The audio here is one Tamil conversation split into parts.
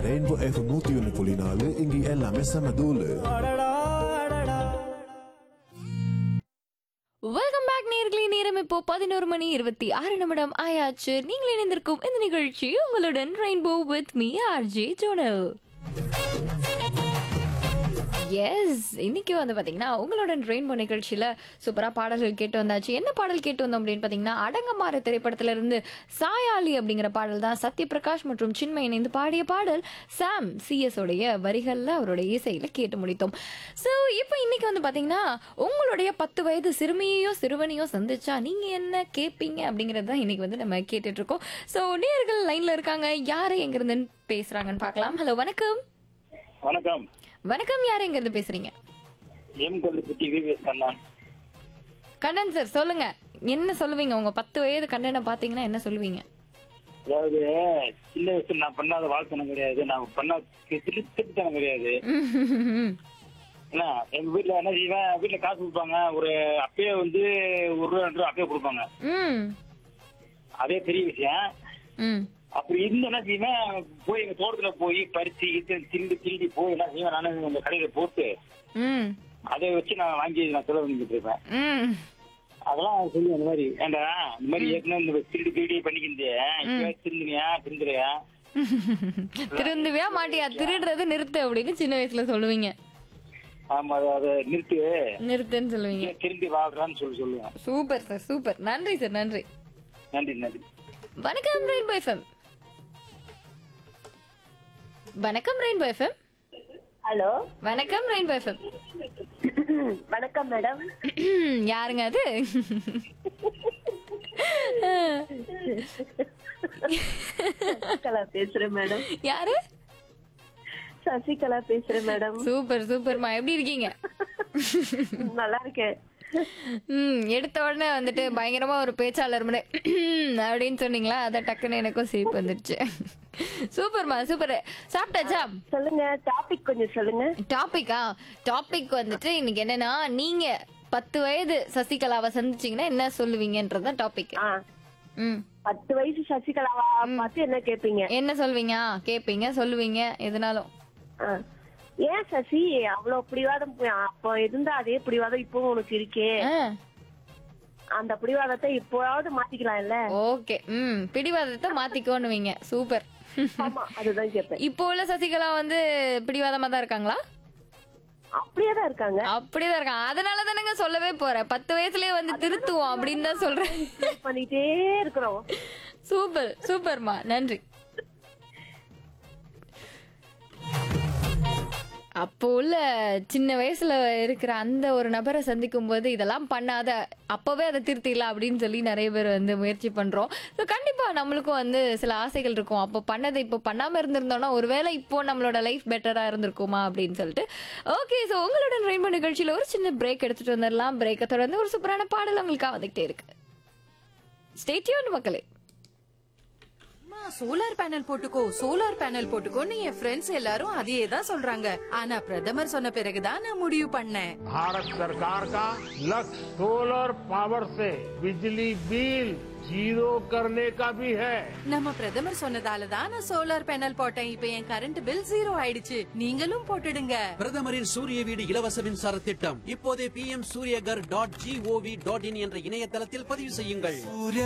ரெயின்போ எஃப்எம் நூத்தி ஒன்று புள்ளி நாலு இங்க எல்லாமே செம தூளு வெல்கம் பேக் நேர்களே நேரம் இப்போ பதினோரு மணி இருபத்தி ஆறு நிமிடம் ஆயாச்சு நீங்கள் இணைந்திருக்கும் இந்த நிகழ்ச்சி உங்களுடன் rainbow with me RJ Jonal S இன்னைக்கு வந்து பாத்தீங்கன்னா உங்களுடன் ரெயின்போ நிகழ்ச்சியில சூப்பரா பாடல்கள் கேட்டு வந்தாச்சு என்ன பாடல் கேட்டு வந்தோம் அப்படின்னு பாத்தீங்கன்னா அடங்கமாறு திரைப்படத்துல இருந்து சாயாலி அப்படிங்கிற பாடல் தான் சத்யபிரகாஷ் மற்றும் சின்மை இணைந்து பாடிய பாடல் சாம் சிஎஸ் உடைய வரிகள்ல அவருடைய இசையில கேட்டு முடித்தோம் ஸோ இப்போ இன்னைக்கு வந்து பாத்தீங்கன்னா உங்களுடைய பத்து வயது சிறுமியோ சிறுவனையோ சந்திச்சா நீங்க என்ன கேட்பீங்க அப்படிங்கறது தான் இன்னைக்கு வந்து நம்ம கேட்டுட்டு இருக்கோம் ஸோ நேர்கள் லைன்ல இருக்காங்க யாரு எங்க இருந்து பேசுறாங்கன்னு பார்க்கலாம் ஹலோ வணக்கம் வணக்கம் வணக்கம் யார் எங்க இருந்து பேசுறீங்க M Kollupatti VVS Kannan Kannan sir சொல்லுங்க என்ன சொல்லுவீங்க உங்க பத்து வயது கண்ணனை பாத்தீங்கன்னா என்ன சொல்லுவீங்க அதாவது சின்ன வயசுல நான் பண்ணாத வாழ்த்தனம் கிடையாது நான் பண்ண திருத்தனம் கிடையாது என்ன எங்க வீட்டுல என்ன செய்வேன் வீட்டுல காசு கொடுப்பாங்க ஒரு அப்பயே வந்து ஒரு ரூபா ரெண்டு ரூபா அப்பயே கொடுப்பாங்க ம் அதே பெரிய விஷயம் ம் அப்படி இருந்து என்ன செய்வேன் போய் எங்க தோட்டத்துல போய் பறிச்சு இது திருடி திருடி போய் என்ன செய்வேன் நானும் இந்த கடையில போட்டு ம் அதை வச்சு நான் வாங்கி நான் செலவு பண்ணிட்டு இருப்பேன் ம் அதெல்லாம் சொல்லி அந்த மாதிரி ஏண்டா இந்த மாதிரி ஏற்கனவே இந்த திருடி திருடி பண்ணிக்கிந்தே இப்ப திருந்தினியா திருந்துறியா திருந்துவியா மாட்டியா திருடுறது நிறுத்து அப்படின்னு சின்ன வயசுல சொல்லுவீங்க ஆமா அதை- அதை நிறுத்து நிறுத்துன்னு சொல்லுவீங்க ஏன் திரும்பி வாழ்றான்னு சொல்லி சொல்லுவேன் சூப்பர் சார் சூப்பர் நன்றி சார் நன்றி நன்றி நன்றி வணக்கம் ரெயின்போ எஃப்எம் வணக்கம் ரெயின்போ எஃப்எம் ஹலோ வணக்கம் ரெயின்போ எஃப்எம் வணக்கம் மேடம் யாருங்க அது சசிகலா பேசுறேன் மேடம் யாரு சசிகலா பேசுறேன் மேடம் சூப்பர் சூப்பர்மா எப்படி இருக்கீங்க நல்லா இருக்கேன் ம் எடுத்த உடனே வந்துட்டு பயங்கரமா ஒரு பேச்சாளர் முறை அப்படின்னு சொன்னீங்களா அத டக்குன்னு எனக்கும் சிரிப்பு வந்துடுச்சு சூப்பர்மா சூப்பர் சாப்பிட்டாச்சா சொல்லுங்க டாபிக் கொஞ்சம் சொல்லுங்க டாபிக்கா டாபிக் வந்துட்டு இன்னைக்கு என்னன்னா நீங்க பத்து வயது சசிகலாவை சந்திச்சீங்கன்னா என்ன சொல்லுவீங்கன்றதுதான் டாபிக் ஆ ம் பத்து வயசு சசிகலாவா பார்த்து என்ன கேப்பீங்க என்ன சொல்வீங்க ஆ, கேப்பீங்க சொல்லுவீங்க எதுனாலும் ஆ. ஏன் சசி அவ்வளவு பிடிவாதம் பு- அப்போ இருந்த அதே பிடிவாதம் இப்போ உனக்கு இருக்கே அந்த பிடிவாதத்தை இப்போவாவது மாத்திக்கலாம் இல்ல ஓகே ம் பிடிவாதத்தை மாத்திக்கோன்னுவீங்க சூப்பர் ஆமா அதுதான் கேட்பேன் இப்போ உள்ள சசிகலா வந்து பிடிவாதமா தான் இருக்காங்களா அப்படியே தான் இருக்காங்க அப்படிதான் இருக்காங்க அதனால தானங்க சொல்லவே போறேன் பத்து வயசுலயே வந்து திருத்துவோம் அப்படின்னு தான் சொல்றேன் பண்ணிட்டே இருக்கிறோம் சூப்பர் சூப்பர்மா நன்றி அப்போ உள்ள சின்ன வயசுல இருக்கிற அந்த ஒரு நபரை சந்திக்கும் போது இதெல்லாம் பண்ணாத அப்பவே அதை திருத்திடலாம் அப்படின்னு சொல்லி நிறைய பேர் வந்து முயற்சி பண்றோம் ஸோ கண்டிப்பா நம்மளுக்கும் வந்து சில ஆசைகள் இருக்கும் அப்போ பண்ணதை இப்போ பண்ணாம இருந்திருந்தோம்னா ஒருவேளை இப்போ நம்மளோட லைஃப் பெட்டரா இருந்திருக்குமா அப்படின்னு சொல்லிட்டு ஓகே ஸோ உங்களோட ரெயின்போ நிகழ்ச்சியில ஒரு சின்ன பிரேக் எடுத்துட்டு வந்துடலாம் பிரேக்கை தொடர்ந்து ஒரு சூப்பரான பாடல் உங்களுக்காக வந்துகிட்டே இருக்கு ஸ்டேட்யூன் மக்களே சோலார் பேனல் போட்டுக்கோ சோலார் பேனல் போட்டுக்கோன்னு என் ஃப்ரெண்ட்ஸ் எல்லாரும் அதையே தான் சொல்றாங்க ஆனா பிரதமர் சொன்ன பிறகுதான் நான் முடிவு பண்ணேன் भारत सरकार का लक्ष्य सोलर पावर से बिजली बिल जीरो करने का भी है நம்ம பிரதமர் சொன்னதால தான் நான் சோலார் பேனல் போட்டேன் இப்ப என் கரண்ட் பில் ஜீரோ ஆயிடுச்சு நீங்களும் போட்டுடுங்க பிரதமரின் சூரிய வீடு இலவச மின்சார திட்டம் இப்போதே P M Suryaghar dot G O V dot in என்ற இணையதளத்தில் பதிவு செய்யுங்கள்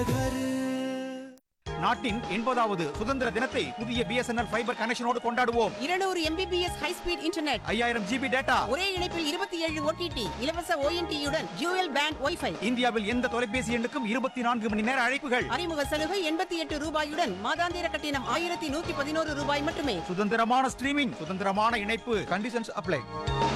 நாட்டின் எண்பதாவது சுதந்திர தினத்தை புதிய பிஎஸ்என்எல் ஃபைபர் கனெக்ஷனோடு கொண்டாடுவோம் இருநூறு எம்பிபிஎஸ் ஹை ஸ்பீட் இன்டர்நெட் ஐயாயிரம் ஜிபி டேட்டா ஒரே இணைப்பில் இருபத்தி ஏழு ஓடிடி இலவச ஓஎன்டியுடன் ஜூயல் பேண்ட் ஒய்ஃபை இந்தியாவில் எந்த தொலைபேசி எண்ணுக்கும் இருபத்தி நான்கு மணி நேர அழைப்புகள் அறிமுக சலுகை எண்பத்தி எட்டு ரூபாயுடன் மாதாந்திர கட்டணம் ஆயிரத்தி நூத்தி பதினோரு ரூபாய் மட்டுமே சுதந்திரமான ஸ்ட்ரீமிங் சுதந்திரமான இணைப்பு கண்டிஷன்ஸ் அப்ளை